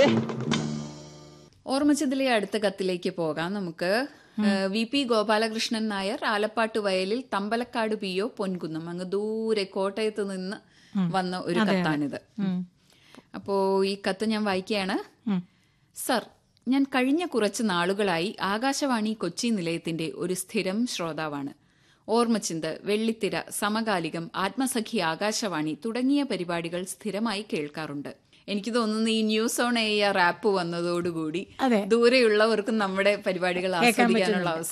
ഓർമ്മച്ചതിലെ അടുത്ത കത്തിലേക്ക് പോകാം നമുക്ക് ഏഹ്, വി പി ഗോപാലകൃഷ്ണൻ നായർ ആലപ്പാട്ട് വയലിൽ തമ്പലക്കാട് പി ഒ പൊൻകുന്നം അങ്ങ് ദൂരെ കോട്ടയത്ത് നിന്ന് വന്ന ഒരു കത്താണിത് അപ്പോ ഈ കത്ത് ഞാൻ വായിക്കുകയാണ് സർ ഞാൻ കഴിഞ്ഞ കുറച്ച് നാളുകളായി ആകാശവാണി കൊച്ചി നിലയത്തിന്റെ ഒരു സ്ഥിരം ശ്രോതാവാണ് ഓർമ്മച്ചിന്ത് വെള്ളിത്തിര സമകാലികം ആത്മസഖി ആകാശവാണി തുടങ്ങിയ പരിപാടികൾ സ്ഥിരമായി കേൾക്കാറുണ്ട് എനിക്ക് തോന്നുന്നു ഈ ന്യൂസ് ഓൺ എയർ ആപ്പ് വന്നതോടുകൂടി അതെ. ദൂരെയുള്ളവർക്കും നമ്മുടെ പരിപാടികൾ ആസ്വദിക്കാനുള്ള അവസരം